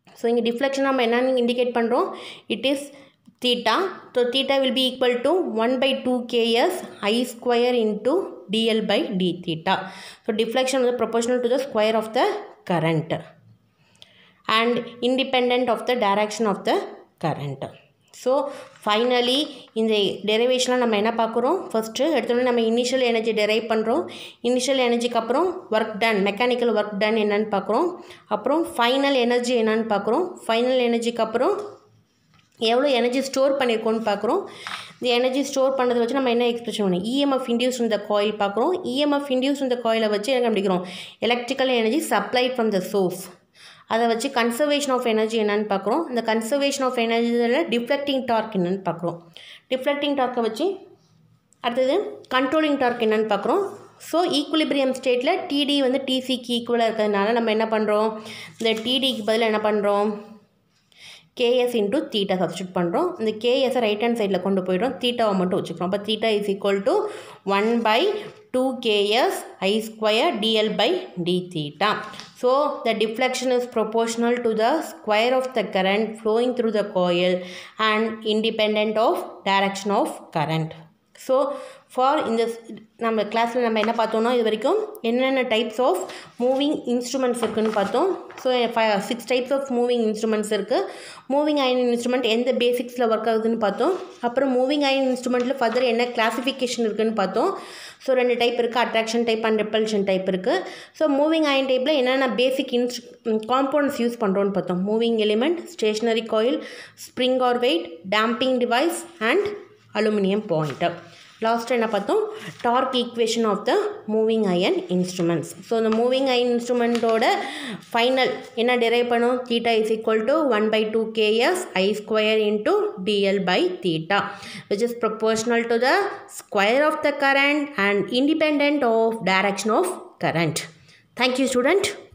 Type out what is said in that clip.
so இங்கே deflection நம்ம என்னன்னு இண்டிகேட் பண்ணுறோம் it is theta so theta will be equal to 1 by 2 ks i square into dl by d theta so deflection is proportional to the square of the current and independent of the direction of the current so finally இந்த டெரிவேஷனில் நம்ம என்ன பார்க்குறோம் first எடுத்தோடனே நம்ம initial energy derive பண்ணுறோம் initial எனர்ஜிக்கு அப்புறம் work done mechanical work done என்னன்னு பார்க்குறோம் அப்புறம் ஃபைனல் எனர்ஜி என்னன்னு பார்க்குறோம் ஃபைனல் எனர்ஜிக்கு அப்புறம் எவ்வளோ எனர்ஜி ஸ்டோர் பண்ணியிருக்கோன்னு பார்க்குறோம் இந்த எனர்ஜி ஸ்டோர் பண்ணதை வச்சு நம்ம என்ன எக்ஸ்பிரஷன் பண்ணணும் இஎம்எஃப் இன்டியூஸ் இந்த காயில் பார்க்குறோம் இஎம்எஃப் இன்டியூஸ் இந்த காயிலை வச்சு என்ன கண்டுபிடிக்கிறோம் electrical energy supplied from the source அதை வச்சு கன்சர்வேஷன் ஆஃப் எனர்ஜி என்னன்னு பார்க்குறோம் இந்த கன்சர்வேஷன் ஆஃப் எனர்ஜியில் டிஃப்ளெக்டிங் டார்க் என்னன்னு பார்க்குறோம் டிஃப்ளெக்டிங் டார்க்கை வச்சு அடுத்தது கண்ட்ரோலிங் டார்க் என்னன்னு பார்க்குறோம் ஸோ ஈக்குலிபிரியம் ஸ்டேட்டில் டிடி வந்து டிசிக்கு ஈக்குவலாக இருக்கிறதுனால நம்ம என்ன பண்ணுறோம் இந்த டிடிக்கு பதில் என்ன பண்ணுறோம் கேஎஸ் இன்ட்டு தீட்டா சப்ஸ்டியூட் பண்ணுறோம் இந்த கேஎஸை ரைட் ஹேண்ட் சைடில் கொண்டு போயிடும் தீட்டாவை மட்டும் வச்சுக்கிறோம் அப்போ theta is equal to one by two KS I square DL by D theta so the deflection is proportional to the square of the current flowing through the coil and independent of direction of current so for இந்த நம்ம கிளாஸில் நம்ம என்ன பார்த்தோம்னா இது வரைக்கும் என்னென்ன types of moving instruments இருக்குதுன்னு பார்த்தோம் so six types of moving instruments இருக்குது மூவிங் அயன் இன்ஸ்ட்ருமெண்ட் எந்த பேசிக்ஸில் ஒர்க் ஆகுதுன்னு பார்த்தோம் அப்புறம் மூவிங் அயன் இன்ஸ்ட்ருமெண்ட்டில் ஃபர்தர் என்ன கிளாஸிஃபிகேஷன் இருக்குதுன்னு பார்த்தோம் ஸோ ரெண்டு டைப் இருக்குது attraction type and repulsion type இருக்குது ஸோ மூவிங் அயன் டைப்பில் என்னென்ன பேசிக் இன்ஸ் காம்பவுண்ட்ஸ் யூஸ் பண்ணுறோன்னு பார்த்தோம் moving element stationary coil spring or weight damping device and aluminium point last என்ன பார்த்தோம் torque equation of the moving iron instruments so இந்த moving iron இன்ஸ்ட்ருமெண்ட்டோட ஃபைனல் என்ன டெரைவ் பண்ணும் theta is equal to one by two KS I square into DL by theta which is proportional to the square of the current and independent of direction of current thank you student